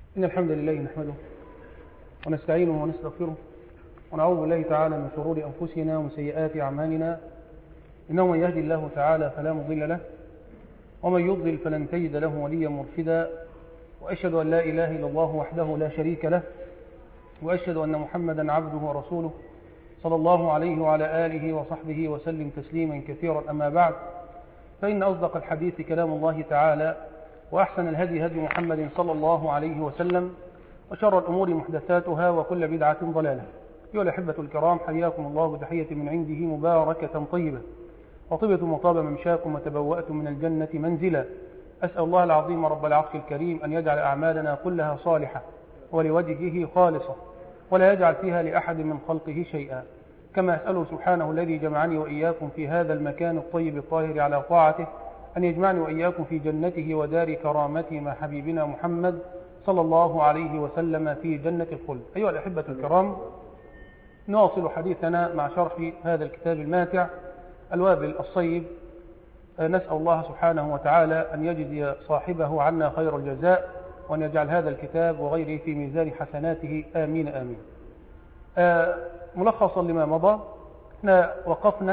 إن الحمد لله نحمده ونستعينه ونستغفره ونعوذ بالله تعالى من شرور أنفسنا ومن سيئات أعمالنا إنه من يهدي الله تعالى فلا مضل له ومن يضلل فلن تجد له وليا مرشدا وأشهد أن لا إله إلا الله وحده لا شريك له وأشهد أن محمدا عبده ورسوله صلى الله عليه وعلى آله وصحبه وسلم تسليما كثيرا أما بعد فإن أصدق الحديث كلام الله تعالى وأحسن الهدي هدي محمد صلى الله عليه وسلم وشر الأمور محدثاتها وكل بدعة ضلالة أيها الأحبة الكرام حياكم الله بتحية من عنده مباركة طيبة وطبتم وطاب ممشاكم وتبوأتم من الجنة منزلا أسأل الله العظيم رب العرش الكريم أن يجعل أعمالنا كلها صالحة ولوجهه خالصة ولا يجعل فيها لأحد من خلقه شيئا كما أسأله سبحانه الذي جمعني وإياكم في هذا المكان الطيب الطاهر على طاعته أن يجمعني وإياكم في جنته ودار كرامته مع حبيبنا محمد صلى الله عليه وسلم في جنة الخلد أيها الأحبة الكرام نواصل حديثنا مع شرح هذا الكتاب الماتع الوابل الصيب نسأل الله سبحانه وتعالى أن يجزي صاحبه عنا خير الجزاء وأن يجعل هذا الكتاب وغيره في ميزان حسناته آمين آمين ملخصا لما مضى احنا وقفنا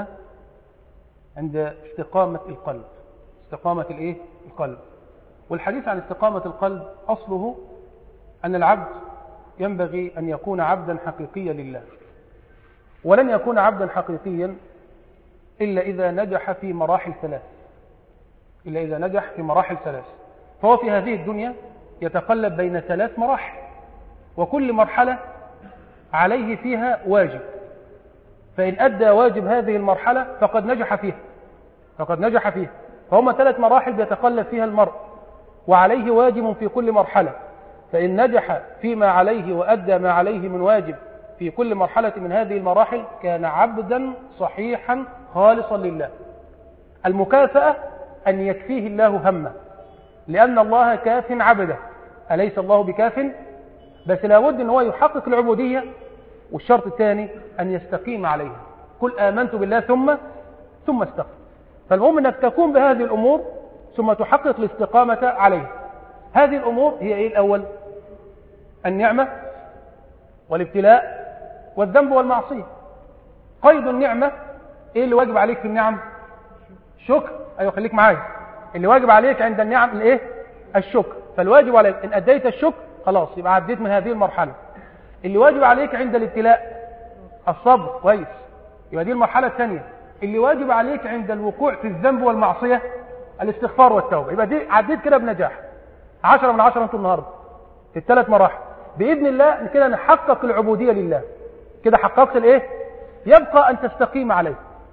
عند استقامة القلب استقامة الايه القلب والحديث عن استقامة القلب أصله أن العبد ينبغي أن يكون عبدا حقيقيا لله ولن يكون عبدا حقيقيا إلا إذا نجح في مراحل ثلاث إلا إذا نجح في مراحل ثلاث فهو في هذه الدنيا يتقلب بين ثلاث مراحل وكل مرحلة عليه فيها واجب فإن أدى واجب هذه المرحلة فقد نجح فيها فقد نجح فيها فهم ثلاث مراحل بيتقلب فيها المرء وعليه واجب في كل مرحلة فإن نجح فيما عليه وأدى ما عليه من واجب في كل مرحلة من هذه المراحل كان عبدا صحيحا خالصا لله المكافأة أن يكفيه الله همه لأن الله كاف عبده أليس الله بكاف بس لابد أن هو يحقق العبودية والشرط الثاني أن يستقيم عليها قل آمنت بالله ثم ثم استقم فالمهم أنك تكون بهذه الأمور ثم تحقق الاستقامة عليها هذه الأمور هي إيه الأول النعمة والابتلاء والذنب والمعصية قيد النعمة إيه اللي واجب عليك في النعم شكر أيوة خليك معايا اللي واجب عليك عند النعم الايه الشكر فالواجب عليك ان اديت الشكر خلاص يبقى عديت من هذه المرحله اللي واجب عليك عند الابتلاء الصبر كويس يبقى دي المرحله الثانيه اللي واجب عليك عند الوقوع في الذنب والمعصيه الاستغفار والتوبه يبقى دي عديت كده بنجاح 10 من 10 انتوا النهارده في الثلاث مراحل باذن الله كده نحقق العبوديه لله كده حققت الايه يبقى ان تستقيم عليه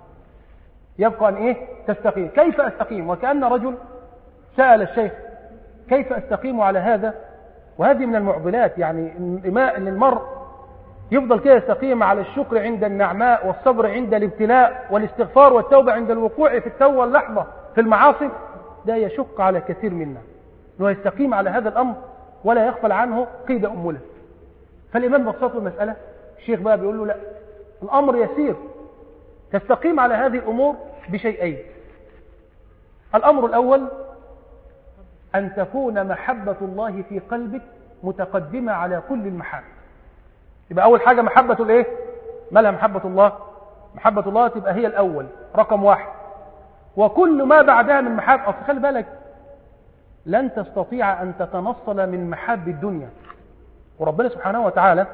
يبقى أن إيه تستقيم كيف أستقيم وكأن رجل سأل الشيخ كيف أستقيم على هذا وهذه من المعضلات يعني إن المرء يفضل كده يستقيم على الشكر عند النعماء والصبر عند الابتلاء والاستغفار والتوبة عند الوقوع في التوبة واللحظة في المعاصي ده يشق على كثير منا أنه يستقيم على هذا الأمر ولا يغفل عنه قيد أمله فالإمام بسط المسألة الشيخ بقى بيقول له لا الأمر يسير تستقيم على هذه الأمور بشيئين الأمر الأول أن تكون محبة الله في قلبك متقدمة على كل المحاب يبقى أول حاجة محبة الإيه؟ ما لها محبة الله محبة الله تبقى هي الأول رقم واحد وكل ما بعدها من محاب أصل خلي بالك لن تستطيع أن تتنصل من محاب الدنيا وربنا سبحانه وتعالى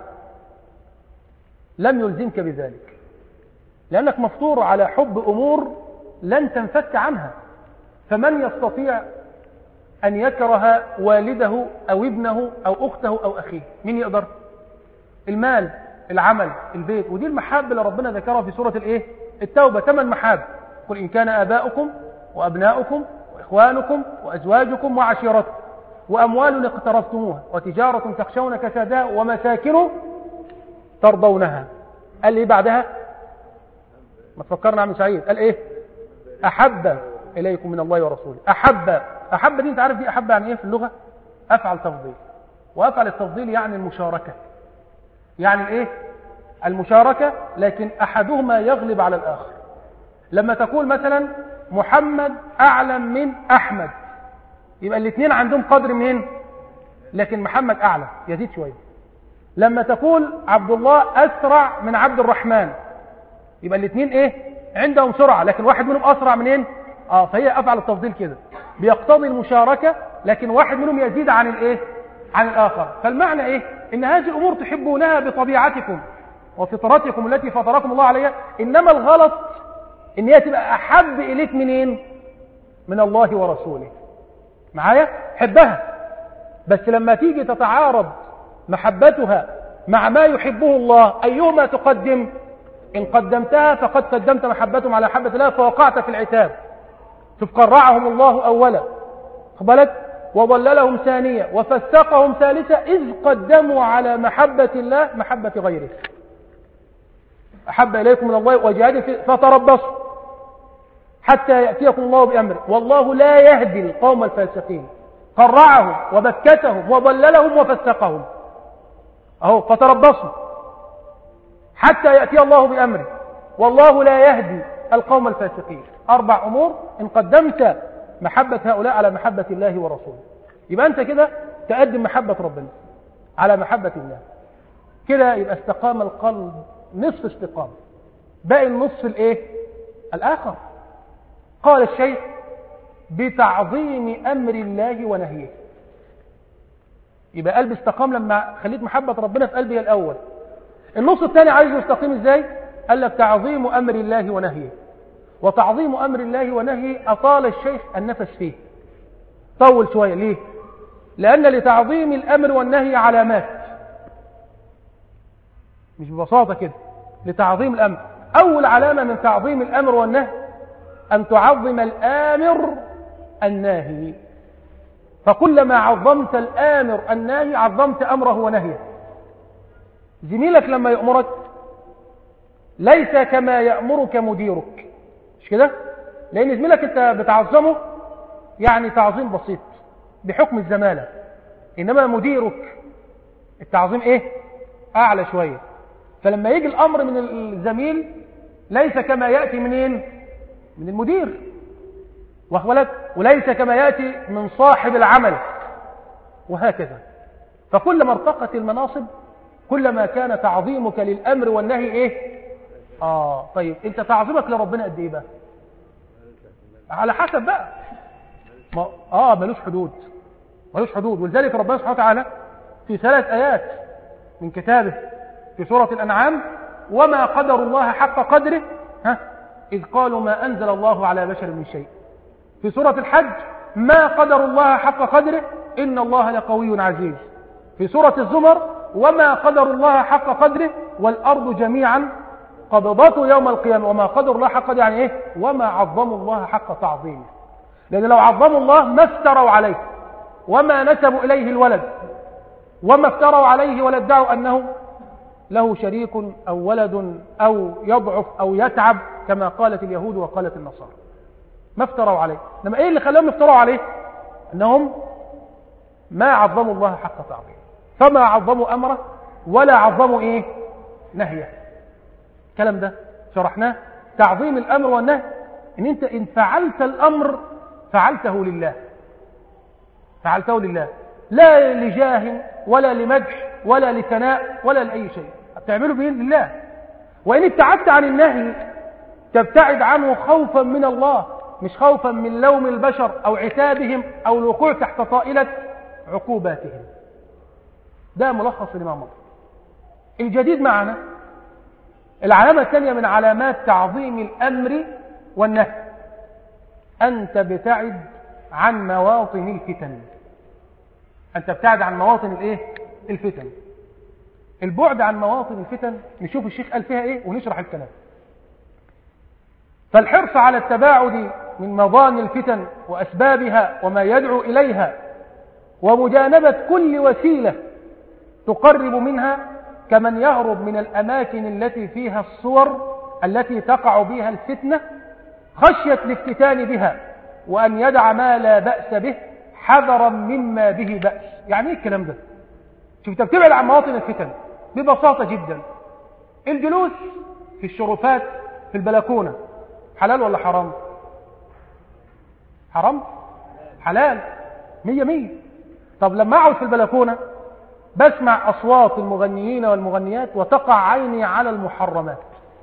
لم يلزمك بذلك لأنك مفطور على حب أمور لن تنفك عنها فمن يستطيع أن يكره والده أو ابنه أو أخته أو أخيه من يقدر المال العمل البيت ودي المحاب اللي ربنا ذكرها في سورة الإيه؟ التوبة ثمان محاب قل إن كان آباؤكم وأبناؤكم وإخوانكم وأزواجكم وعشيرتكم وأموال اقترفتموها وتجارة تخشون كسادها ومساكن ترضونها قال لي بعدها ما تفكرنا عم سعيد قال ايه احب اليكم من الله ورسوله احب احب دي انت عارف دي احب يعني ايه في اللغه افعل تفضيل وافعل التفضيل يعني المشاركه يعني ايه المشاركه لكن احدهما يغلب على الاخر لما تقول مثلا محمد اعلم من احمد يبقى الاثنين عندهم قدر من لكن محمد أعلى يزيد شوية لما تقول عبد الله أسرع من عبد الرحمن يبقى الاثنين إيه عندهم سرعة لكن واحد منهم أسرع منين آه فهي أفعل التفضيل كده بيقتضي المشاركة لكن واحد منهم يزيد عن الإيه عن الآخر فالمعنى إيه إن هذه الأمور تحبونها بطبيعتكم وفطرتكم التي فطركم الله عليها إنما الغلط إن هي تبقى أحب إليك منين من الله ورسوله معايا حبها بس لما تيجي تتعارض محبتها مع ما يحبه الله أيهما تقدم إن قدمتها فقد قدمت محبتهم على محبة الله فوقعت في العتاب شوف قرعهم الله أولا قبلت وضللهم ثانية وفسقهم ثالثة إذ قدموا على محبة الله محبة غيره أحب إليكم من الله وجهاد فتربصوا حتى يأتيكم الله بأمره والله لا يهدي القوم الفاسقين قرعهم وبكتهم وضللهم وفسقهم أهو فتربصوا حتى يأتي الله بأمره والله لا يهدي القوم الفاسقين أربع أمور إن قدمت محبة هؤلاء على محبة الله ورسوله يبقى أنت كده تقدم محبة ربنا على محبة الله كده يبقى استقام القلب نصف استقامة باقي النصف الايه الآخر قال الشيخ بتعظيم أمر الله ونهيه يبقى قلب استقام لما خليت محبة ربنا في قلبي الأول النص الثاني عايز يستقيم ازاي قال لك تعظيم أمر الله ونهيه وتعظيم أمر الله ونهيه أطال الشيخ النفس فيه طول شوية ليه لأن لتعظيم الأمر والنهي علامات مش ببساطة كده لتعظيم الأمر أول علامة من تعظيم الأمر والنهي أن تعظم الآمر الناهي فكلما عظمت الآمر الناهي عظمت أمره ونهيه زميلك لما يأمرك ليس كما يأمرك مديرك مش كده لأن زميلك أنت بتعظمه يعني تعظيم بسيط بحكم الزمالة إنما مديرك التعظيم إيه أعلى شوية فلما يجي الأمر من الزميل ليس كما يأتي منين من المدير واخبلك وليس كما يأتي من صاحب العمل وهكذا فكلما ارتقت المناصب كلما كان تعظيمك للأمر والنهي إيه آه طيب أنت تعظيمك لربنا قد إيه بقى على حسب بقى ما آه ملوش حدود ملوش حدود ولذلك ربنا سبحانه وتعالى في ثلاث آيات من كتابه في سورة الأنعام وما قدر الله حق قدره ها إذ قالوا ما أنزل الله على بشر من شيء في سورة الحج ما قدر الله حق قدره إن الله لقوي عزيز في سورة الزمر وما قدر الله حق قدره والأرض جميعا قبضته يوم القيامة وما قدر الله حق قدره يعني إيه وما عظموا الله حق تعظيمه لأن لو عظموا الله ما افتروا عليه وما نسبوا إليه الولد وما افتروا عليه ولا ادعوا أنه له شريك أو ولد أو يضعف أو يتعب كما قالت اليهود وقالت النصارى ما افتروا عليه لما ايه اللي خلاهم يفتروا عليه انهم ما عظموا الله حق تعظيمه فما عظموا امره ولا عظموا ايه نهيه الكلام ده شرحناه تعظيم الامر والنهي ان انت ان فعلت الامر فعلته لله فعلته لله لا لجاه ولا لمدح ولا لثناء ولا لأي شيء تعمله بإذن الله وإن ابتعدت عن النهي تبتعد عنه خوفا من الله مش خوفا من لوم البشر أو عتابهم أو الوقوع تحت طائلة عقوباتهم ده ملخص لما مضى الجديد معنا العلامة الثانية من علامات تعظيم الأمر والنهي أن تبتعد عن مواطن الفتن أن تبتعد عن مواطن الإيه؟ الفتن البعد عن مواطن الفتن نشوف الشيخ قال فيها إيه ونشرح الكلام فالحرص على التباعد من مضان الفتن وأسبابها وما يدعو إليها ومجانبة كل وسيلة تقرب منها كمن يهرب من الأماكن التي فيها الصور التي تقع بها الفتنة خشية الافتتان بها وأن يدع ما لا بأس به حذرا مما به بأس يعني ايه الكلام ده شوف انت بتبعد عن مواطن الفتن ببساطة جدا الجلوس في الشرفات في البلكونة حلال ولا حرام حرام حلال مية مية طب لما أقعد في البلكونة بسمع أصوات المغنيين والمغنيات وتقع عيني على المحرمات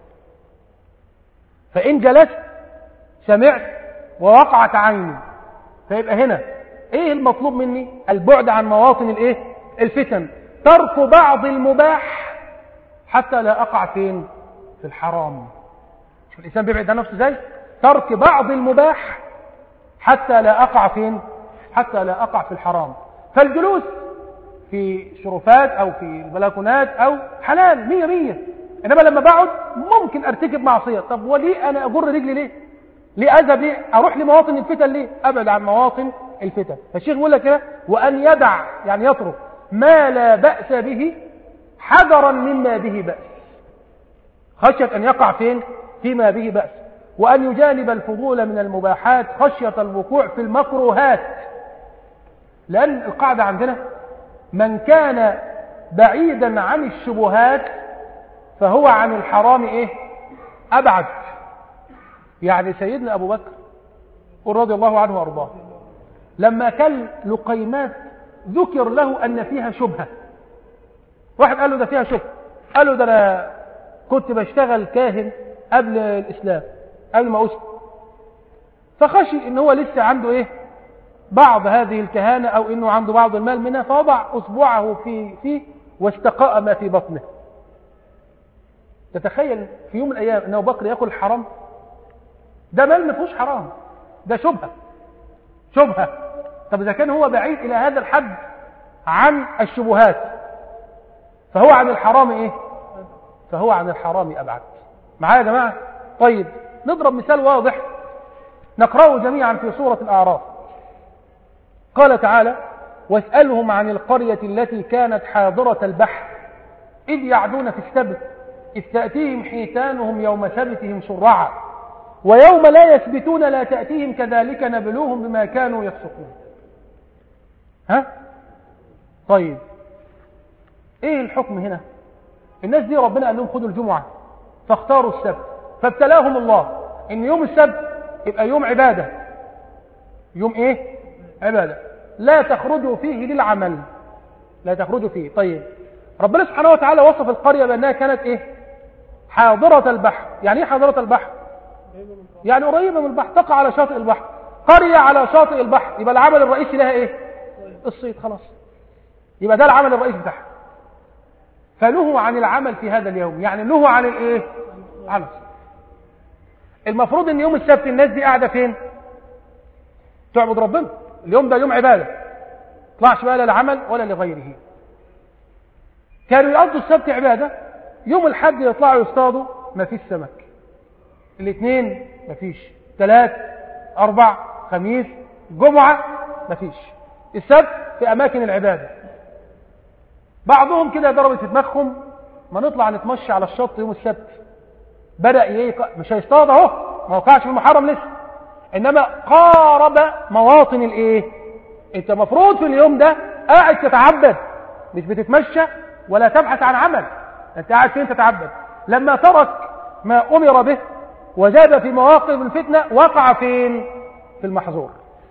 فإن جلست سمعت ووقعت عيني فيبقى هنا ايه المطلوب مني البعد عن مواطن الايه الفتن ترك بعض المباح حتى لا اقع فين في الحرام شوف الانسان بيبعد عن نفسه ازاي ترك بعض المباح حتى لا اقع فين حتى لا اقع في الحرام فالجلوس في شرفات او في البلكونات او حلال مية مية انما لما بقعد ممكن ارتكب معصية طب وليه انا اجر رجلي ليه ليه اذهب ليه اروح لمواطن الفتن ليه ابعد عن مواطن الفتن فالشيخ بيقول لك كده وان يدع يعني يترك ما لا باس به حذرا مما به باس خشيه ان يقع فين فيما به باس وان يجانب الفضول من المباحات خشيه الوقوع في المكروهات لان القاعده عندنا من كان بعيدا عن الشبهات فهو عن الحرام ايه ابعد يعني سيدنا ابو بكر رضي الله عنه وارضاه لما كل لقيمات ذكر له ان فيها شبهه واحد قال له ده فيها شبهه قال له ده انا كنت بشتغل كاهن قبل الاسلام قبل ما اسلم فخشي ان هو لسه عنده ايه بعض هذه الكهانه او انه عنده بعض المال منها فوضع اصبعه في فيه واستقاء ما في بطنه تتخيل في يوم من الايام ان ابو بكر ياكل حرام ده مال ما فيهوش حرام ده شبهه شبهه طب اذا كان هو بعيد الى هذا الحد عن الشبهات فهو عن الحرام ايه فهو عن الحرام ابعد معايا يا جماعه طيب نضرب مثال واضح نقراه جميعا في سوره الاعراف قال تعالى واسالهم عن القريه التي كانت حاضره البحر اذ يعدون في السبت إذ تأتيهم حيتانهم يوم سبتهم شرعا ويوم لا يثبتون لا تأتيهم كذلك نبلوهم بما كانوا يفسقون ها طيب ايه الحكم هنا الناس دي ربنا قال لهم خدوا الجمعة فاختاروا السبت فابتلاهم الله ان يوم السبت يبقى يوم عبادة يوم ايه عبادة لا تخرجوا فيه للعمل لا تخرجوا فيه طيب ربنا سبحانه وتعالى وصف القرية بأنها كانت ايه حاضرة البحر يعني ايه حاضرة البحر يعني قريبة من البحر تقع على شاطئ البحر قرية على شاطئ البحر يبقى العمل الرئيسي لها ايه الصيد خلاص يبقى ده العمل الرئيسي بتاعها فنهوا عن العمل في هذا اليوم يعني نهوا عن الايه عن الصيد المفروض ان يوم السبت الناس دي قاعدة فين تعبد ربنا اليوم ده يوم عبادة طلعش بقى لا للعمل ولا لغيره كانوا يقضوا السبت عبادة يوم الحد يطلعوا يصطادوا ما فيش سمك الاثنين ما فيش ثلاث أربع خميس جمعة ما فيش السبت في أماكن العبادة بعضهم كده ضربت في دماغهم ما نطلع نتمشى على الشط يوم السبت بدأ يق... مش هيصطاد اهو ما وقعش في المحرم لسه انما قارب مواطن الايه انت مفروض في اليوم ده قاعد تتعبد مش بتتمشى ولا تبحث عن عمل انت قاعد فين تتعبد لما ترك ما امر به وزاد في مواقف الفتنه وقع فين في المحظور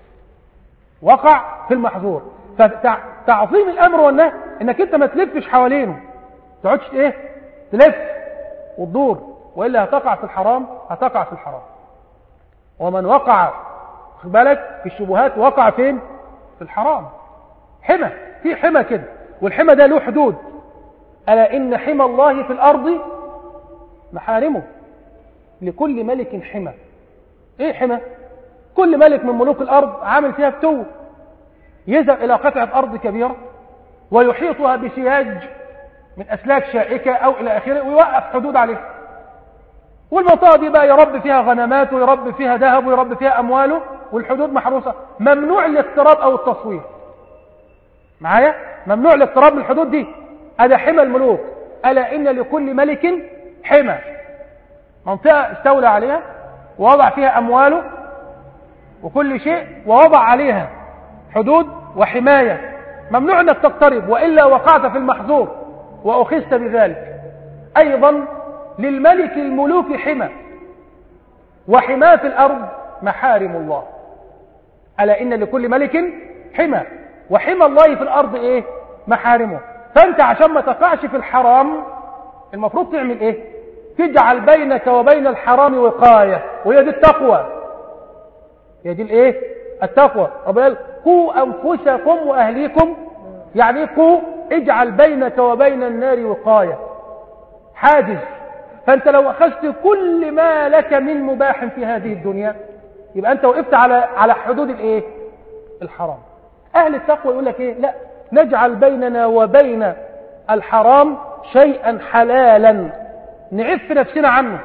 وقع في المحظور فتعظيم الامر والنهي انك انت ما تلفش حوالينه تقعدش ايه تلف وتدور والا هتقع في الحرام هتقع في الحرام ومن وقع خد بالك في الشبهات وقع فين في الحرام حمى في حمى كده والحمى ده له حدود ألا إن حمى الله في الأرض محارمه لكل ملك حمى إيه حمى كل ملك من ملوك الأرض عامل فيها فتو يذهب إلى قطعة أرض كبيرة ويحيطها بسياج من أسلاك شائكة أو إلى آخره ويوقف حدود عليها والمنطقة دي بقى يربي فيها غنمات ويربي فيها ذهب ويربي فيها أمواله والحدود محروسة ممنوع الاقتراب أو التصوير معايا ممنوع الاقتراب من الحدود دي هذا حمى الملوك ألا إن لكل ملك حمى منطقة استولى عليها ووضع فيها أمواله وكل شيء ووضع عليها حدود وحماية ممنوع أنك تقترب وإلا وقعت في المحظور وأخذت بذلك أيضا للملك الملوك حمى وحماة في الأرض محارم الله ألا إن لكل ملك حمى وحمى الله في الأرض إيه محارمه فأنت عشان ما تقعش في الحرام المفروض تعمل إيه تجعل بينك وبين الحرام وقاية وهي دي التقوى هي دي الإيه التقوى ربنا قال قوا أنفسكم وأهليكم يعني إيه قوا اجعل بينك وبين النار وقاية حاجز فأنت لو أخذت كل ما لك من مباح في هذه الدنيا يبقى أنت وقفت على على حدود الإيه الحرام أهل التقوى يقول لك إيه لا نجعل بيننا وبين الحرام شيئا حلالا نعف نفسنا عنه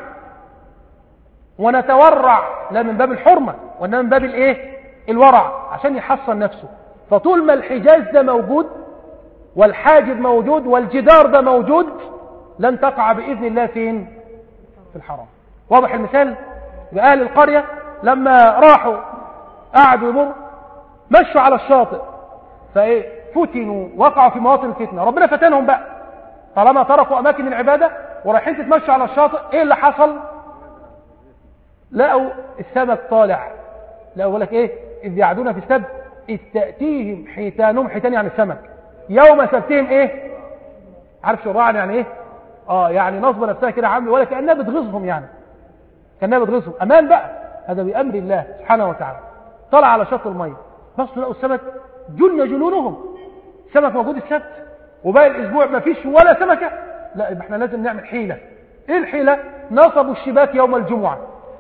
ونتورع لا من باب الحرمة وإنما من باب الإيه الورع عشان يحصن نفسه فطول ما الحجاز ده موجود والحاجب موجود والجدار ده موجود لن تقع بإذن الله فين في الحرام واضح المثال بأهل القرية لما راحوا قعدوا يمر مشوا على الشاطئ فايه فتنوا وقعوا في مواطن الفتنة ربنا فتنهم بقى طالما تركوا أماكن العبادة ورايحين تتمشوا على الشاطئ ايه اللي حصل لقوا السمك طالع لقوا لك ايه إذ يعدون في السبت إذ تأتيهم حيتانهم حيتان يعني السمك يوم سبتهم ايه عارف شرعا يعني ايه اه يعني نصب نفسها كده عامل ولا كأنها بتغيظهم يعني كأنها بتغيظهم أمان بقى هذا بأمر الله سبحانه وتعالى طلع على شط المية بصوا لقوا السمك جن جنونهم سمك موجود السبت وباقي الأسبوع ما فيش ولا سمكة لا يبقى احنا لازم نعمل حيلة ايه الحيلة نصبوا الشباك يوم الجمعة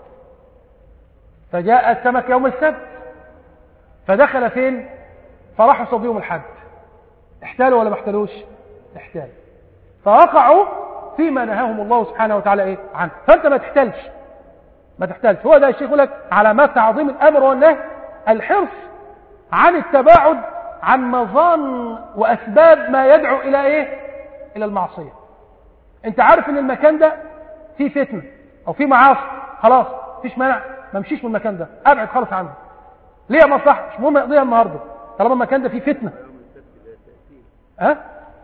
فجاء السمك يوم السبت فدخل فين فراحوا صديهم الحد احتالوا ولا ما احتالوش احتال فوقعوا فيما نهاهم الله سبحانه وتعالى ايه عنه فانت ما تحتلش ما تحتلش هو ده الشيخ يقول لك علامات تعظيم الامر والنهي الحرص عن التباعد عن مظان واسباب ما يدعو الى ايه الى المعصيه انت عارف ان المكان ده فيه فتنه او فيه معاصي خلاص مفيش مانع ما امشيش من المكان ده ابعد خالص عنه ليه مصلحه مش مهم اقضيها النهارده طالما المكان ده فيه فتنه ها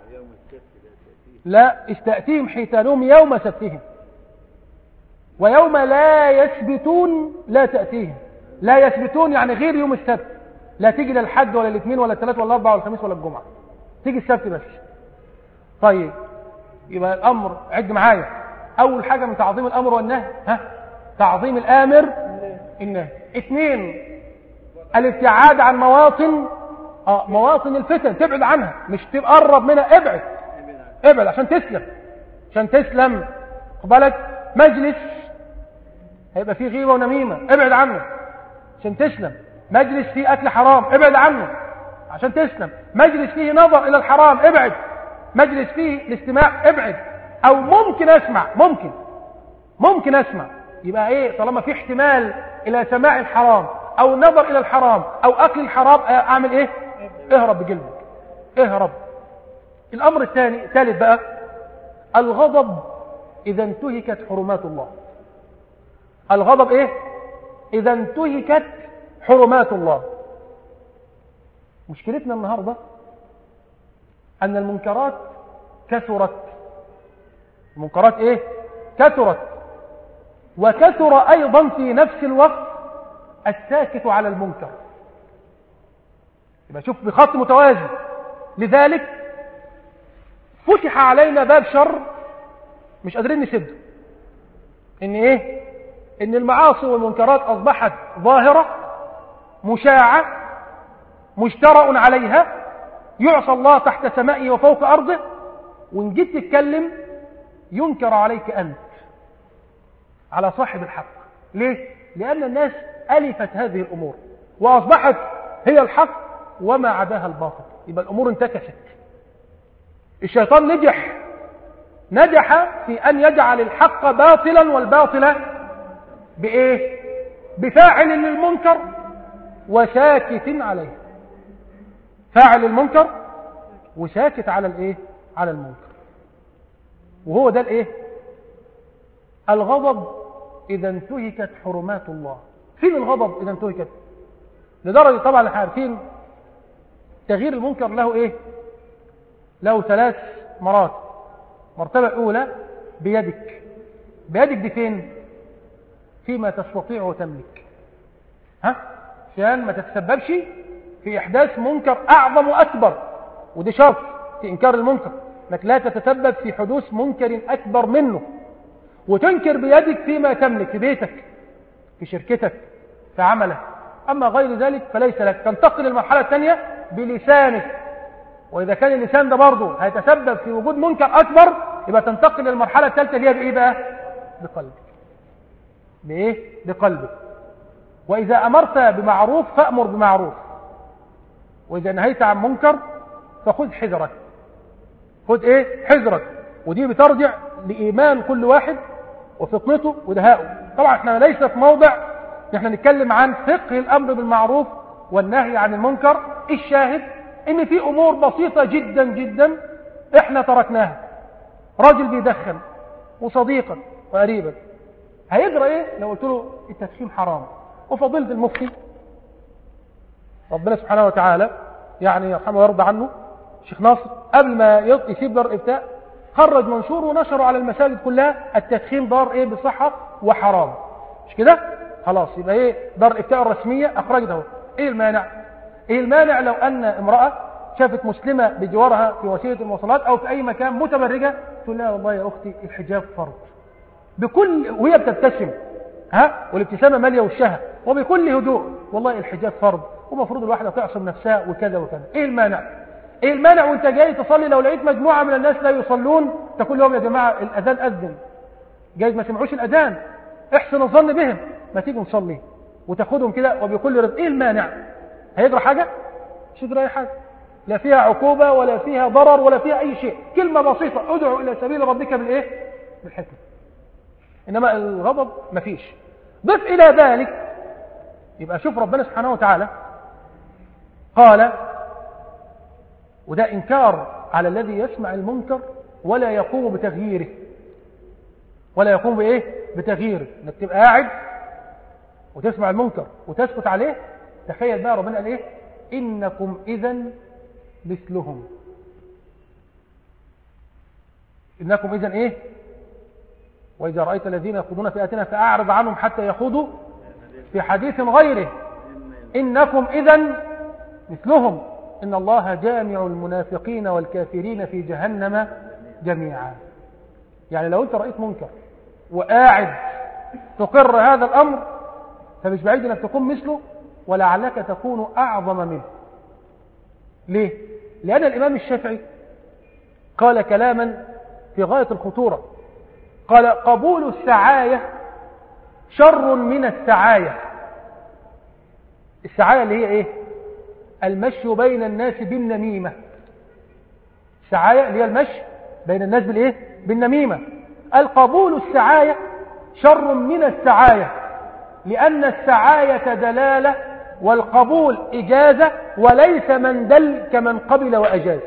لا استأتيهم حيتانهم يوم سبتهم ويوم لا يثبتون لا تأتيهم لا يثبتون يعني غير يوم السبت لا تيجي لا الحد ولا الاثنين ولا الثلاث ولا الاربعه ولا الخميس ولا الجمعه تيجي السبت بس طيب يبقى الامر عد معايا اول حاجه من تعظيم الامر والنهي ها تعظيم الامر النهي اثنين الابتعاد عن مواطن اه مواطن الفتن تبعد عنها مش تقرب منها ابعد ابعد عشان تسلم عشان تسلم بالك مجلس هيبقى فيه غيبه ونميمه ابعد عنه عشان تسلم مجلس فيه اكل حرام ابعد عنه عشان تسلم مجلس فيه نظر الى الحرام ابعد مجلس فيه الاستماع ابعد او ممكن اسمع ممكن ممكن اسمع يبقى ايه طالما في احتمال الى سماع الحرام او النظر الى الحرام او اكل الحرام اعمل ايه اهرب بجلدك اهرب الامر الثاني ثالث بقى الغضب اذا انتهكت حرمات الله الغضب ايه اذا انتهكت حرمات الله مشكلتنا النهارده ان المنكرات كثرت المنكرات ايه كثرت وكثر ايضا في نفس الوقت الساكت على المنكر يبقى شوف بخط متوازي لذلك فتح علينا باب شر مش قادرين نسده ان ايه ان المعاصي والمنكرات اصبحت ظاهرة مشاعة مجترأ عليها يعصى الله تحت سمائه وفوق ارضه وان جيت تتكلم ينكر عليك انت على صاحب الحق ليه لان الناس الفت هذه الامور واصبحت هي الحق وما عداها الباطل يبقى الامور انتكست الشيطان نجح نجح في أن يجعل الحق باطلا والباطل بإيه بفاعل للمنكر وساكت عليه فاعل المنكر وساكت على الايه على المنكر وهو ده الايه الغضب اذا انتهكت حرمات الله فين الغضب اذا انتهكت لدرجه طبعا احنا عارفين تغيير المنكر له ايه له ثلاث مراتب مرتبة أولى بيدك بيدك دي فين فيما تستطيع وتملك ها عشان ما تتسببش في إحداث منكر أعظم وأكبر ودي شرط في إنكار المنكر انك لا تتسبب في حدوث منكر أكبر منه وتنكر بيدك فيما تملك في بيتك في شركتك في عملك أما غير ذلك فليس لك تنتقل للمرحلة الثانية بلسانك وإذا كان اللسان ده برضه هيتسبب في وجود منكر أكبر يبقى تنتقل للمرحلة الثالثة اللي هي بإيه بقى؟ بقلبك بإيه؟ بقلبك وإذا أمرت بمعروف فأمر بمعروف وإذا نهيت عن منكر فخذ حذرك خذ إيه؟ حذرك ودي بترجع لإيمان كل واحد وفطنته ودهائه طبعا احنا ليس في موضع احنا نتكلم عن فقه الأمر بالمعروف والنهي عن المنكر الشاهد ان في امور بسيطة جدا جدا احنا تركناها راجل بيدخن وصديقا وقريبا هيجرى ايه لو قلت له التدخين حرام وفضيلة المفتي ربنا سبحانه وتعالى يعني يرحمه ويرضى عنه شيخ ناصر قبل ما يسيب دار الافتاء خرج منشور ونشره على المساجد كلها التدخين ضار ايه بصحة وحرام مش كده خلاص يبقى ايه دار الافتاء الرسمية اخرجته ايه المانع ايه المانع لو ان امرأة شافت مسلمة بجوارها في وسيلة المواصلات او في اي مكان متبرجة تقول لها والله يا اختي الحجاب فرض بكل وهي بتبتسم ها والابتسامة مالية وشها وبكل هدوء والله الحجاب فرض ومفروض الواحدة تعصم نفسها وكذا وكذا ايه المانع ايه المانع وانت جاي تصلي لو لقيت مجموعة من الناس لا يصلون تقول لهم يا جماعة الاذان اذن جايز ما سمعوش الاذان احسن الظن بهم ما تيجوا نصلي وتاخدهم كده وبكل رزق ايه المانع هيجرى حاجة مش يجرى اي حاجة لا فيها عقوبة ولا فيها ضرر ولا فيها اي شيء كلمة بسيطة ادعو الى سبيل ربك بالايه بالحكمة انما الغضب مفيش ضف الى ذلك يبقى شوف ربنا سبحانه وتعالى قال وده إنكار على الذي يسمع المنكر ولا يقوم بتغييره ولا يقوم بإيه بتغييره انك تبقى قاعد وتسمع المنكر وتسكت عليه تخيل بقى ربنا قال ايه انكم اذا مثلهم انكم اذا ايه واذا رايت الذين يخوضون في اتنا فاعرض عنهم حتى يخوضوا في حديث غيره انكم اذا مثلهم ان الله جامع المنافقين والكافرين في جهنم جميعا يعني لو انت رايت منكر وقاعد تقر هذا الامر فمش بعيد انك تكون مثله ولعلك تكون اعظم منه ليه لان الامام الشافعي قال كلاما في غايه الخطوره قال قبول السعايه شر من السعايه السعايه اللي هي ايه المشي بين الناس بالنميمه السعايه اللي هي المشي بين الناس بالايه بالنميمه القبول السعايه شر من السعايه لأن السعاية دلالة والقبول إجازة وليس من دل كمن قبل وأجاز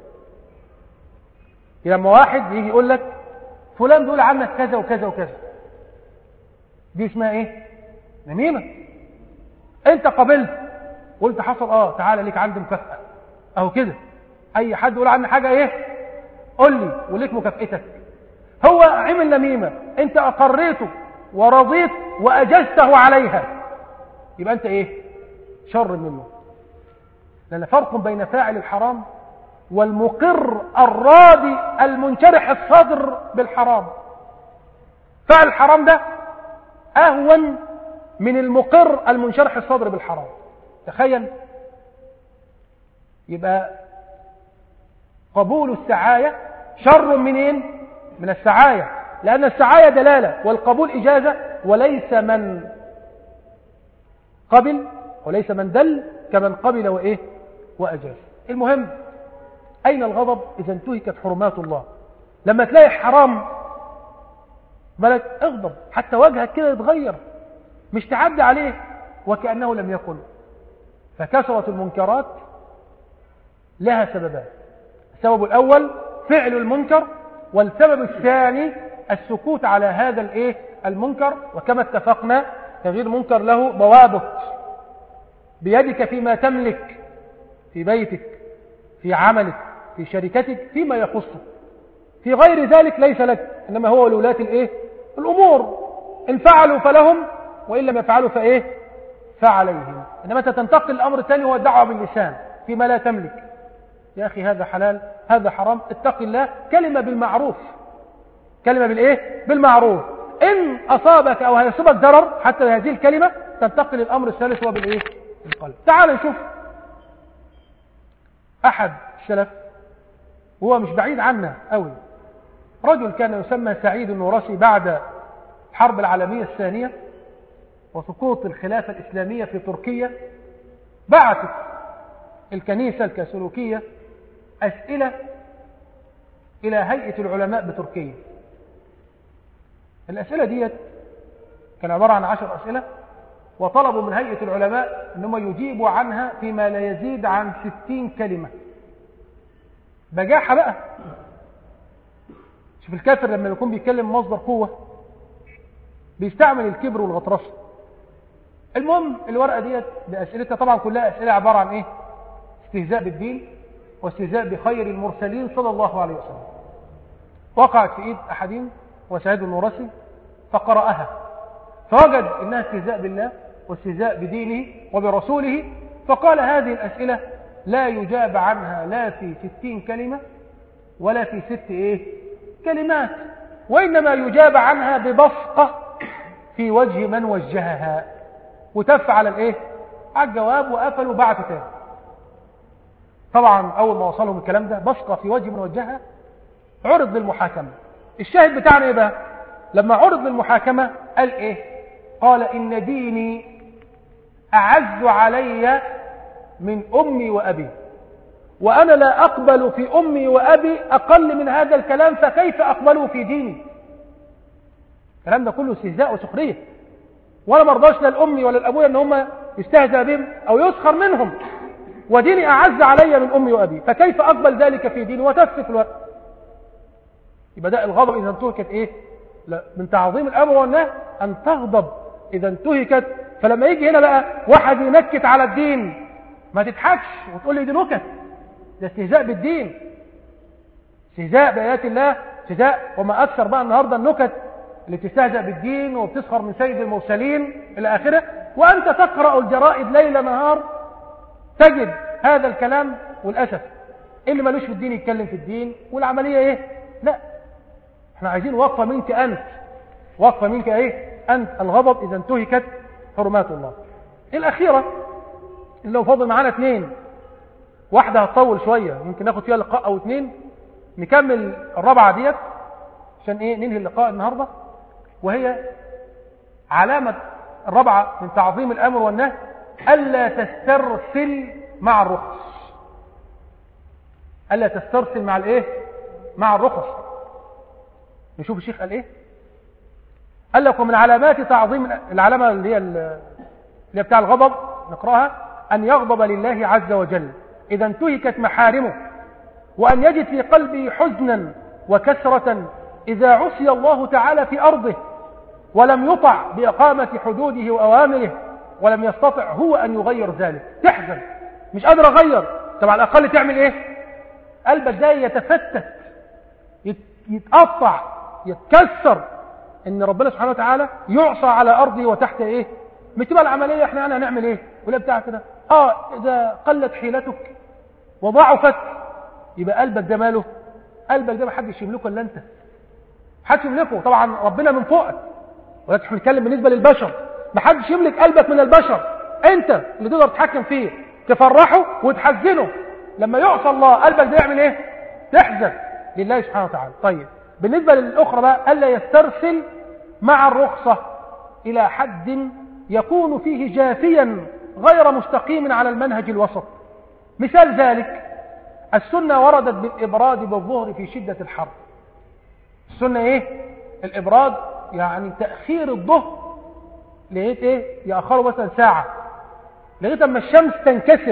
لما واحد يجي يقول لك فلان بيقول عنك كذا وكذا وكذا دي اسمها ايه نميمة انت قبلت قلت حصل اه تعالى ليك عندي مكافأة اهو كده اي حد يقول عني حاجة ايه قول لي وليك مكافئتك هو عمل نميمة انت اقريته ورضيت وأجزته عليها يبقى أنت إيه شر منه لأن فرق بين فاعل الحرام والمقر الراضي المنشرح الصدر بالحرام فعل الحرام ده أهون من المقر المنشرح الصدر بالحرام تخيل يبقى قبول السعاية شر منين من السعاية لأن السعاية دلالة والقبول إجازة وليس من قبل وليس من دل كمن قبل وإيه وأجاز المهم أين الغضب إذا انتهكت حرمات الله لما تلاقي حرام ملك اغضب حتى وجهك كده يتغير مش تعدي عليه وكأنه لم يكن فكثرة المنكرات لها سببان السبب الأول فعل المنكر والسبب الثاني السكوت على هذا الايه المنكر وكما اتفقنا تغيير المنكر له ضوابط بيدك فيما تملك في بيتك في عملك في شركتك فيما يخصك في غير ذلك ليس لك انما هو لولاة الايه الامور ان فعلوا فلهم وان لم يفعلوا فايه فعليهم إنما أنت تنتقل الأمر الثاني هو الدعوة باللسان فيما لا تملك يا أخي هذا حلال هذا حرام اتق الله كلمة بالمعروف كلمة بالإيه بالمعروف إن أصابك أو هيصيبك ضرر حتى هذه الكلمة تنتقل الأمر الثالث هو بالإيه بالقلب تعال نشوف أحد السلف وهو مش بعيد عنا قوي رجل كان يسمى سعيد النورسي بعد الحرب العالمية الثانية وسقوط الخلافة الإسلامية في تركيا بعثت الكنيسة الكاثوليكية أسئلة إلى هيئة العلماء بتركيا الأسئلة ديت كان عبارة عن عشر أسئلة وطلبوا من هيئة العلماء أنهم يجيبوا عنها فيما لا يزيد عن ستين كلمة بجاحة بقى شوف الكافر لما يكون بيتكلم مصدر قوة بيستعمل الكبر والغطرسة المهم الورقة ديت بأسئلتها طبعا كلها أسئلة عبارة عن إيه استهزاء بالدين واستهزاء بخير المرسلين صلى الله عليه وسلم وقعت في إيد أحدهم وسعيد النورسي فقرأها فوجد إنها استهزاء بالله واستهزاء بدينه وبرسوله فقال هذه الأسئلة لا يجاب عنها لا في ستين كلمة ولا في ست إيه كلمات وإنما يجاب عنها ببصقة في وجه من وجهها وتف على الإيه على الجواب وقفل وبعته تاني طبعا أول ما وصلهم الكلام ده بصقة في وجه من وجهها عرض للمحاكمة الشاهد بتاعنا إيه بقى لما عرض للمحاكمة قال إيه قال إن ديني أعز علي من أمي وأبي وأنا لا أقبل في أمي وأبي أقل من هذا الكلام فكيف أقبله في ديني الكلام ده كله استهزاء وسخرية ولا مرضاش لا الأمي ولا الأبوية أن هم يستهزأ بهم أو يسخر منهم وديني أعز علي من أمي وأبي فكيف أقبل ذلك في ديني وتف في الوقت يبقى ده الغضب إذا انتهكت إيه لا من تعظيم الأمر والنهي أن تغضب إذا انتهكت فلما يجي هنا بقى واحد ينكت على الدين ما تضحكش وتقول لي دي نكت ده استهزاء بالدين استهزاء بآيات الله استهزاء وما أكثر بقى النهاردة النكت اللي بتستهزأ بالدين وبتسخر من سيد المرسلين إلى آخره وأنت تقرأ الجرائد ليل نهار تجد هذا الكلام والأسف اللي ملوش في الدين يتكلم في الدين والعملية إيه لا احنا عايزين وقفة منك أنت وقفة منك إيه أنت الغضب إذا انتهكت حرمات الله الأخيرة اللي لو فاضل معانا اثنين واحدة هتطول شوية ممكن ناخد فيها لقاء أو اثنين نكمل الرابعة ديت عشان إيه ننهي اللقاء النهاردة وهي علامة الرابعة من تعظيم الأمر والنهي ألا تسترسل مع الرخص ألا تسترسل مع الإيه مع الرخص نشوف الشيخ قال إيه قال لك ومن علامات تعظيم العلامة اللي هي اللي هي بتاع الغضب نقرأها أن يغضب لله عز وجل إذا انتهكت محارمه وأن يجد في قلبه حزنا وكسرة إذا عصي الله تعالى في أرضه ولم يطع بإقامة حدوده وأوامره ولم يستطع هو أن يغير ذلك تحزن مش قادر أغير طب على الأقل تعمل إيه قلبك ده يتفتت يتقطع يتكسر ان ربنا سبحانه وتعالى يعصى على ارضه وتحت ايه مش تبقى العمليه احنا انا هنعمل ايه ولا بتاع كده اه اذا قلت حيلتك وضعفت يبقى قلبك ده ماله قلبك ده ما حدش يملكه الا انت حدش يملكه طبعا ربنا من فوقك ولكن احنا بنتكلم بالنسبه للبشر ما حدش يملك قلبك من البشر انت اللي تقدر تتحكم فيه تفرحه وتحزنه لما يعصى الله قلبك ده يعمل ايه تحزن لله سبحانه وتعالى طيب بالنسبة للأخرى بقى ألا يسترسل مع الرخصة إلى حد يكون فيه جافيا غير مستقيم على المنهج الوسط مثال ذلك السنة وردت بالإبراد بالظهر في شدة الحر السنة إيه؟ الإبراد يعني تأخير الظهر لغاية إيه؟ يأخره مثلا ساعة لغاية أما الشمس تنكسر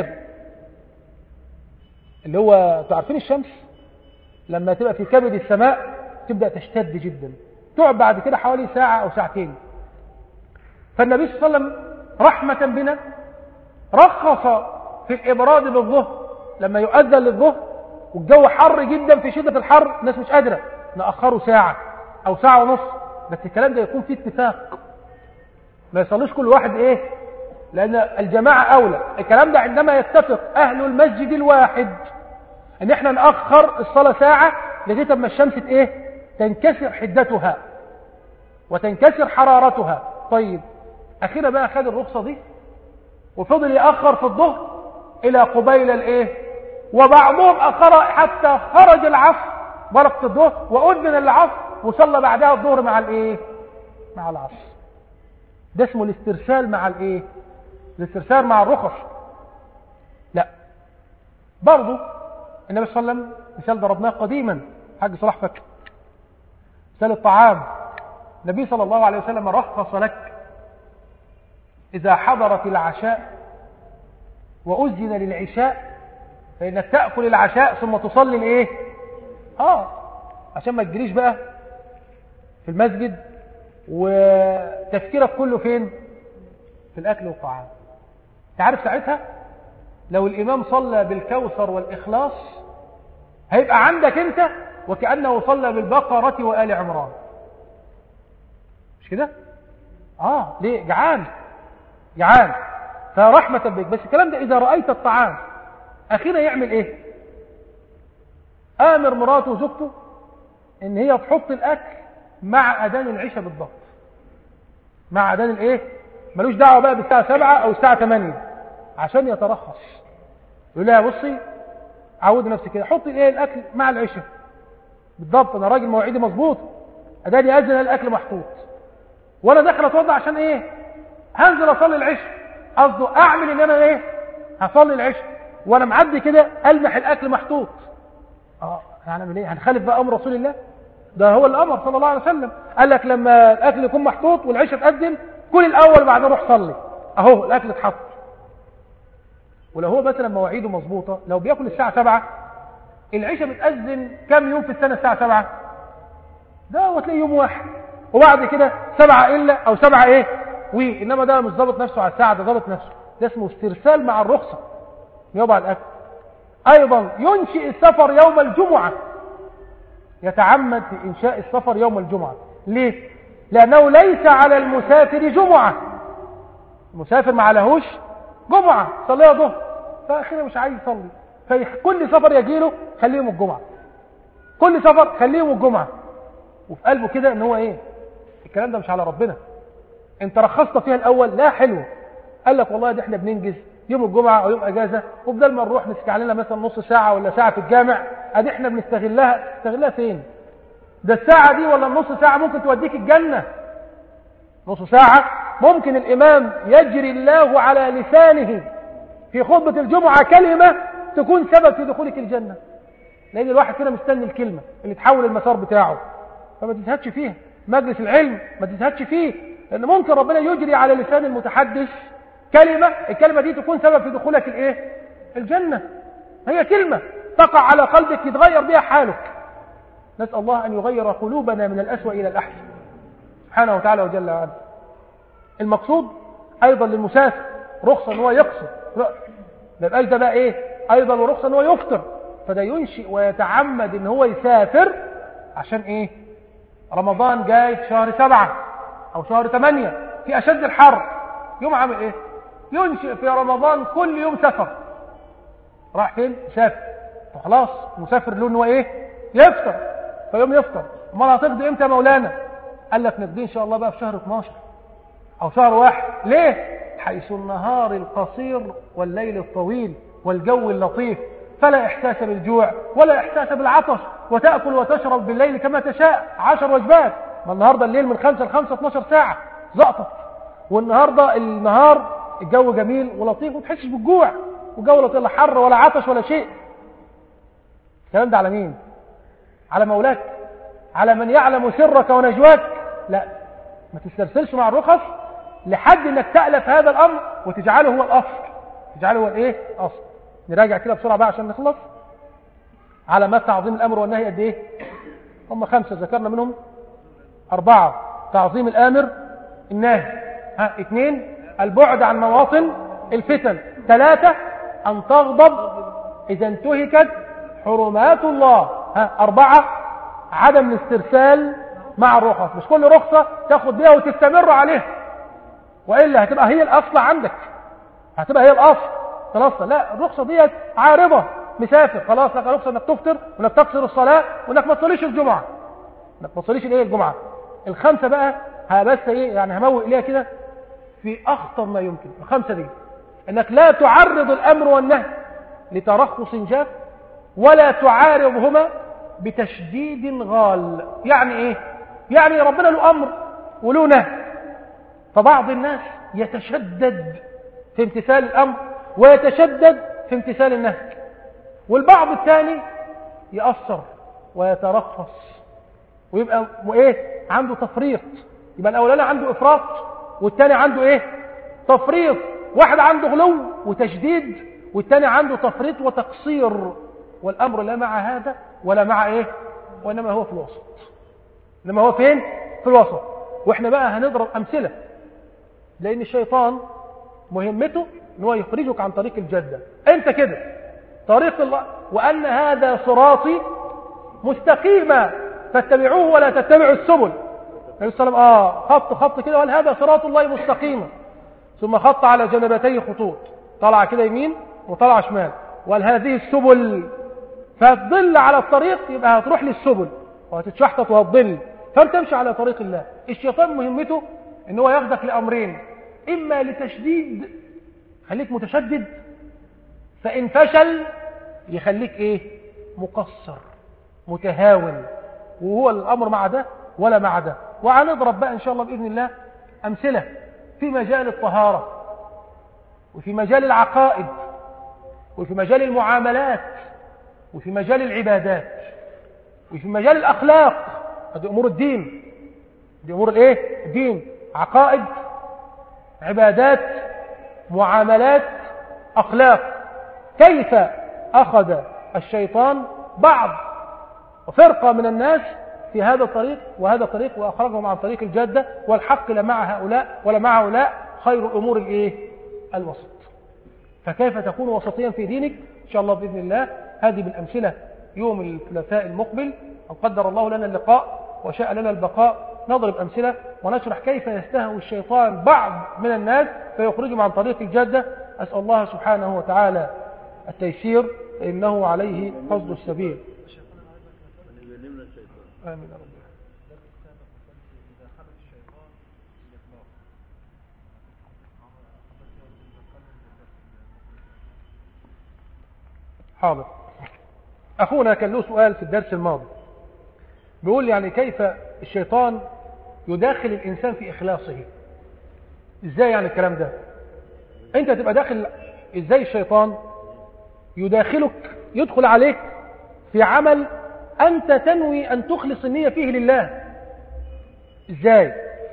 اللي هو تعرفين الشمس لما تبقى في كبد السماء تبدأ تشتد جدا تقعد بعد كده حوالي ساعة أو ساعتين فالنبي صلى الله عليه وسلم رحمة بنا رخص في الإبراد بالظهر لما يؤذن للظهر والجو حر جدا في شدة الحر الناس مش قادرة نأخره ساعة أو ساعة ونص بس الكلام ده يكون فيه اتفاق ما يصليش كل واحد إيه لأن الجماعة أولى الكلام ده عندما يتفق أهل المسجد الواحد أن احنا نأخر الصلاة ساعة لغاية ما الشمس إيه تنكسر حدتها وتنكسر حرارتها طيب أخيرا بقى خد الرخصة دي وفضل يأخر في الظهر إلى قبيل الإيه وبعضهم أخر حتى خرج العصر برقة الظهر وأذن العصر وصلى بعدها الظهر مع الإيه مع العصر ده اسمه الاسترسال مع الإيه الاسترسال مع الرخص لا برضو النبي صلى الله عليه وسلم مثال ضربناه قديما حاج صلاح فكر مثال الطعام النبي صلى الله عليه وسلم رخص لك إذا حضرت العشاء وأذن للعشاء فإنك تأكل العشاء ثم تصلي الإيه آه عشان ما تجريش بقى في المسجد وتفكيرك كله فين في الأكل والطعام تعرف ساعتها لو الإمام صلى بالكوثر والإخلاص هيبقى عندك أنت وكأنه صلى بالبقرة وآل عمران مش كده آه ليه جعان جعان فرحمة بك بس الكلام ده إذا رأيت الطعام أخيرا يعمل إيه آمر مراته وزوجته إن هي تحط الأكل مع أذان العشاء بالضبط مع أذان الإيه ملوش دعوة بقى بالساعة سبعة أو الساعة ثمانية عشان يترخص يقول لها بصي عودي نفسك كده حطي الايه الاكل مع العشاء بالضبط انا راجل مواعيدي مظبوط اداني اذن الاكل محطوط وانا داخل اتوضع عشان ايه هنزل اصلي العشاء قصده اعمل ان انا ايه هصلي العشاء وانا معدي كده المح الاكل محطوط اه هنعمل ايه هنخالف بقى امر رسول الله ده هو الامر صلى الله عليه وسلم قال لك لما الاكل يكون محطوط والعشاء تقدم كل الاول وبعدين روح صلي اهو الاكل اتحط ولو هو مثلا مواعيده مظبوطه لو بياكل الساعه 7 العشاء بتأذن كم يوم في السنه الساعه 7 ده هو تلاقيه يوم واحد وبعد كده سبعة إلا أو سبعة إيه وي إنما ده مش ضابط نفسه على الساعة ده ضابط نفسه ده اسمه استرسال مع الرخصة يوضع الأكل أيضا ينشئ السفر يوم الجمعة يتعمد في إنشاء السفر يوم الجمعة ليه؟ لأنه ليس على المسافر جمعة المسافر ما عليهوش جمعة صليها ظهر فأخيرا مش عايز يصلي فكل سفر يجيله خليه يوم الجمعة كل سفر خليه يوم الجمعة وفي قلبه كده ان هو ايه الكلام ده مش على ربنا انت رخصت فيها الاول لا حلو قال لك والله دي احنا بننجز يوم الجمعة او يوم اجازة وبدل ما نروح نسكع لنا مثلا نص ساعة ولا ساعة في الجامع ادي احنا بنستغلها استغلها فين ده الساعة دي ولا النص ساعة ممكن توديك الجنة نص ساعة ممكن الامام يجري الله على لسانه في خطبة الجمعة كلمة تكون سبب في دخولك الجنة لان الواحد كده مستني الكلمة اللي تحول المسار بتاعه فما تزهدش فيها مجلس العلم ما تزهدش فيه لأن ممكن ربنا يجري على لسان المتحدث كلمة الكلمة دي تكون سبب في دخولك الايه الجنة هي كلمة تقع على قلبك يتغير بها حالك نسأل الله أن يغير قلوبنا من الأسوأ إلى الأحسن سبحانه وتعالى وجل وعلا المقصود أيضا للمسافر رخصة أن هو يقصر ما يبقاش ده بقى إيه أيضا ورخصة أن هو يفطر فده ينشئ ويتعمد أن هو يسافر عشان إيه رمضان جاي في شهر سبعة أو شهر ثمانية في أشد الحر يوم عامل إيه ينشئ في رمضان كل يوم سفر راح فين سافر فخلاص مسافر له انه ايه يفطر فيوم يفطر امال هتقضي امتى يا مولانا قال لك نقضي ان شاء الله بقى في شهر 12 او شهر واحد ليه حيث النهار القصير والليل الطويل والجو اللطيف فلا احساس بالجوع ولا احساس بالعطش وتأكل وتشرب بالليل كما تشاء عشر وجبات ما النهاردة الليل من خمسة لخمسة 12 ساعة زقطة والنهاردة النهار الجو جميل ولطيف وما تحسش بالجوع وجو لطيف لا حر ولا عطش ولا شيء الكلام ده على مين على مولاك على من يعلم سرك ونجواك لا ما تسترسلش مع الرخص لحد انك تألف هذا الامر وتجعله هو الاصل تجعله هو الايه اصل نراجع كده بسرعة بقى عشان نخلص علامات تعظيم الامر والنهي قد ايه هم خمسة ذكرنا منهم اربعة تعظيم الامر الناهي ها اثنين البعد عن مواطن الفتن ثلاثة ان تغضب اذا انتهكت حرمات الله ها اربعة عدم الاسترسال مع الرخص مش كل رخصة تاخد بيها وتستمر عليها وإلا هتبقى هي الأصل عندك هتبقى هي الاصل خلاص لا الرخصه ديت عارضه مسافر خلاص لك رخصه انك تفطر وانك تقصر الصلاه وانك ما تصليش الجمعه انك ما تصليش الايه الجمعه الخمسه بقى بس ايه يعني هموق اليها كده في اخطر ما يمكن الخمسه دي انك لا تعرض الامر والنهي لترخص جاف ولا تعارضهما بتشديد غال يعني ايه يعني ربنا له امر وله نهي فبعض الناس يتشدد في امتثال الامر ويتشدد في امتثال النهي والبعض الثاني يأثر ويترخص ويبقى وايه عنده تفريط يبقى الاولاني عنده افراط والثاني عنده ايه تفريط واحد عنده غلو وتشديد والثاني عنده تفريط وتقصير والامر لا مع هذا ولا مع ايه وانما هو في الوسط انما هو فين في الوسط واحنا بقى هنضرب امثله لان الشيطان مهمته ان هو يخرجك عن طريق الجده انت كده طريق الله وان هذا صراطي مستقيما فاتبعوه ولا تتبعوا السبل النبي صلى الله عليه وسلم اه خط خط كده وقال هذا صراط الله مستقيما ثم خط على جنبتيه خطوط طلع كده يمين وطلع شمال وقال هذه السبل فتضل على الطريق يبقى هتروح للسبل وهتتشحطط وهتضل فانت تمشي على طريق الله الشيطان مهمته ان هو ياخدك لامرين اما لتشديد خليك متشدد فان فشل يخليك ايه مقصر متهاون وهو الامر مع ده ولا مع ده وهنضرب بقى ان شاء الله باذن الله امثله في مجال الطهاره وفي مجال العقائد وفي مجال المعاملات وفي مجال العبادات وفي مجال الأخلاق هذه أمور الدين دي أمور الإيه؟ الدين عقائد عبادات معاملات أخلاق كيف أخذ الشيطان بعض وفرقة من الناس في هذا الطريق وهذا الطريق وأخرجهم عن طريق الجادة والحق لا مع هؤلاء ولا مع هؤلاء خير الأمور الإيه؟ الوسط فكيف تكون وسطيا في دينك إن شاء الله بإذن الله هذه بالأمثلة يوم الثلاثاء المقبل أن قدر الله لنا اللقاء وشاء لنا البقاء نضرب أمثلة ونشرح كيف يستهوي الشيطان بعض من الناس فيخرجهم عن طريق الجادة أسأل الله سبحانه وتعالى التيسير إنه عليه قصد السبيل آمين رب حاضر أخونا كان له سؤال في الدرس الماضي بيقول يعني كيف الشيطان يداخل الإنسان في إخلاصه إزاي يعني الكلام ده أنت تبقى داخل إزاي الشيطان يداخلك يدخل عليك في عمل أنت تنوي أن تخلص النية فيه لله إزاي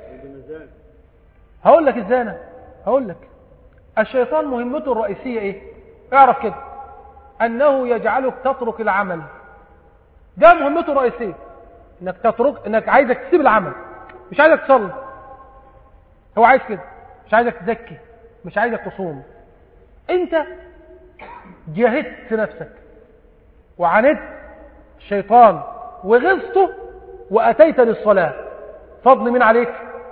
هقول لك إزاي أنا هقول لك الشيطان مهمته الرئيسية إيه اعرف كده أنه يجعلك تترك العمل ده مهمته الرئيسية انك تترك انك عايزك تسيب العمل مش عايزك تصلي هو عايز كده مش عايزك تزكي مش عايزك تصوم انت جاهدت نفسك وعاندت الشيطان وغزته واتيت للصلاه فضل مين عليك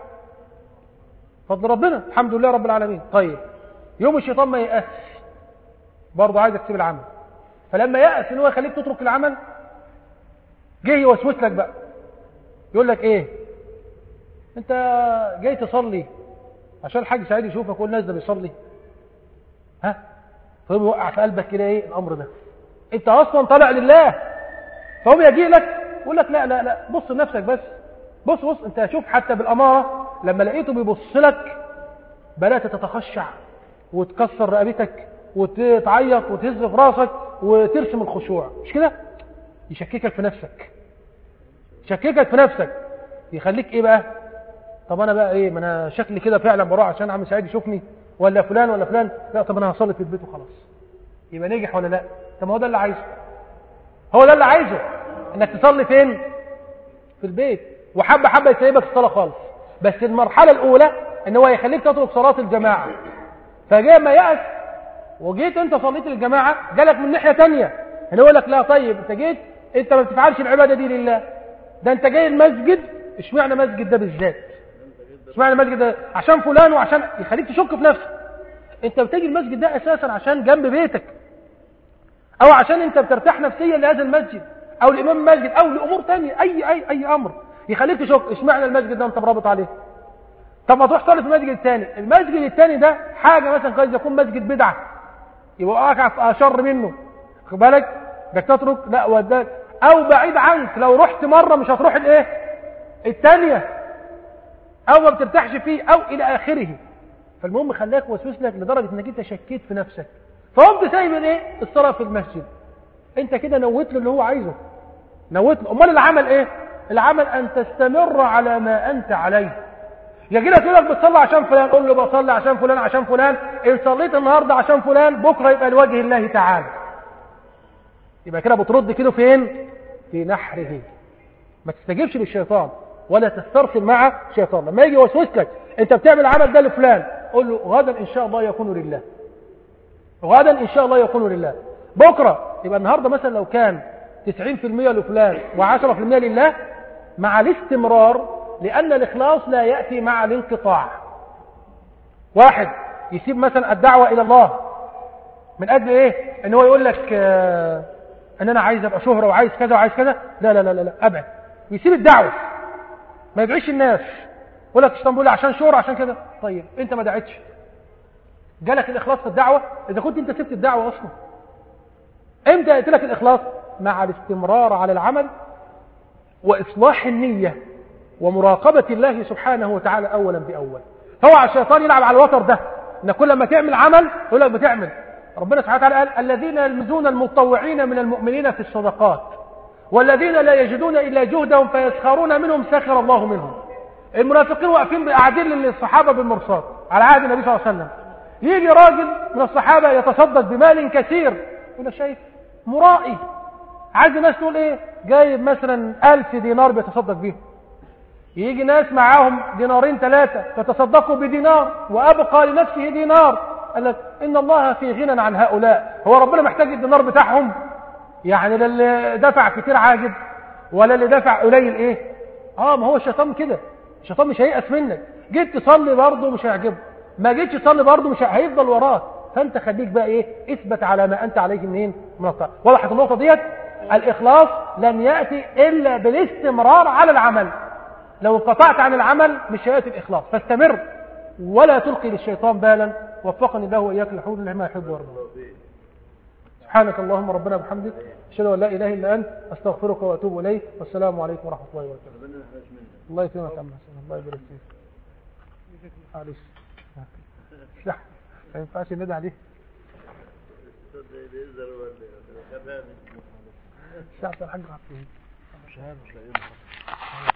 فضل ربنا الحمد لله رب العالمين طيب يوم الشيطان ما يأس برضه عايزك تسيب العمل فلما يأس ان هو يخليك تترك العمل جه يوسوس لك بقى يقول لك ايه انت جاي تصلي عشان الحاج سعيد يشوفك كل الناس ده بيصلي ها فيقوم يوقع في قلبك كده ايه الامر ده انت اصلا طالع لله فهو يجي لك يقول لك لا لا لا بص لنفسك بس بص بص انت شوف حتى بالاماره لما لقيته بيبص لك بدات تتخشع وتكسر رقبتك وتعيط وتهز في راسك وترسم الخشوع مش كده يشككك في نفسك يشككك في نفسك يخليك ايه بقى طب انا بقى ايه ما انا شكلي كده فعلا بروح عشان عم سعيد يشوفني ولا فلان ولا فلان لا طب انا هصلي في البيت وخلاص يبقى نجح ولا لا طب ما هو ده اللي عايزه هو ده اللي عايزه انك تصلي فين في البيت وحبه حبه يسيبك الصلاه خالص بس المرحله الاولى ان هو يخليك تترك صلاه الجماعه فجاء ما يأس وجيت انت صليت الجماعه جالك من ناحيه ثانيه ان هو يقول لك لا طيب انت جيت انت ما بتفعلش العباده دي لله ده انت جاي المسجد اشمعنى مسجد ده بالذات اشمعنى المسجد ده عشان فلان وعشان يخليك تشك في نفسك انت بتجي المسجد ده اساسا عشان جنب بيتك او عشان انت بترتاح نفسيا لهذا المسجد او لامام المسجد او لامور تانية اي اي اي امر يخليك تشوف اشمعنى المسجد ده انت مرابط عليه طب ما تروح تصلي في المسجد الثاني المسجد الثاني ده حاجه مثلا قد يكون مسجد بدعه يبقى واقع في اشر منه خد بالك بدك تترك لا وداك او بعيد عنك لو رحت مره مش هتروح الايه الثانيه او ما بترتاحش فيه او الى اخره فالمهم خلاك وسوس لك لدرجه انك انت شكيت في نفسك فقمت سايب الايه الصلاه في المسجد انت كده نويت له اللي هو عايزه نويت له امال العمل ايه العمل ان تستمر على ما انت عليه يجي لك يقول لك بتصلي عشان فلان قول له بصلي عشان فلان عشان فلان ان صليت النهارده عشان فلان بكره يبقى لوجه الله تعالى يبقى كده بترد كده فين في نحره ما تستجيبش للشيطان ولا تسترسل مع الشيطان لما يجي يوسوس لك انت بتعمل العمل ده لفلان قول له غدا ان شاء الله يكون لله غدا ان شاء الله يكون لله بكره يبقى النهارده مثلا لو كان 90% لفلان و10% لله مع الاستمرار لأن الإخلاص لا يأتي مع الانقطاع واحد يسيب مثلا الدعوة إلى الله من أجل إيه إن هو يقول لك آه أن أنا عايز أبقى شهرة وعايز كذا وعايز كذا لا لا لا لا, لا أبعد يسيب الدعوة ما يدعيش الناس يقول لك الشيطان بيقول عشان شهرة عشان كذا طيب أنت ما دعيتش جالك الإخلاص في الدعوة إذا كنت أنت سبت الدعوة أصلا إمتى يأتي لك الإخلاص مع الاستمرار على العمل وإصلاح النية ومراقبة الله سبحانه وتعالى أولا بأول هو الشيطان يلعب على الوتر ده إن كل ما تعمل عمل يقول لك بتعمل ربنا سبحانه وتعالى قال الذين يلمزون المتطوعين من المؤمنين في الصدقات والذين لا يجدون إلا جهدهم فيسخرون منهم سخر الله منهم المنافقين واقفين قاعدين للصحابة بالمرصاد على عهد النبي صلى الله عليه وسلم يجي راجل من الصحابة يتصدق بمال كثير يقول شايف مرائي عايز الناس تقول ايه جايب مثلا ألف دينار بيتصدق بيهم يجي ناس معاهم دينارين ثلاثة فتصدقوا بدينار وأبقى لنفسه دينار قال لك إن الله في غنى عن هؤلاء هو ربنا محتاج الدينار بتاعهم يعني لا اللي دفع كتير عاجب ولا اللي دفع قليل ايه اه ما هو الشيطان كده الشيطان مش هيأس منك جيت تصلي برضه مش هيعجبه ما جيتش تصلي برضه مش هيفضل وراك فانت خليك بقى ايه اثبت على ما انت عليه منين من الطاعه وضحت النقطه ديت الاخلاص لن ياتي الا بالاستمرار على العمل لو انقطعت عن العمل مش هياتي الاخلاص فاستمر ولا تلقي للشيطان بالا وفقني الله واياك لحول لما يحب ويرضى سبحانك اللهم ربنا وبحمدك اشهد ان لا اله الا انت استغفرك واتوب اليك والسلام عليكم ورحمه الله وبركاته الله يكرمك يا عم حسن الله يبارك فيك معلش لا ما ينفعش ندعي عليه الشعب الحاج عبد مش عارف مش لاقيين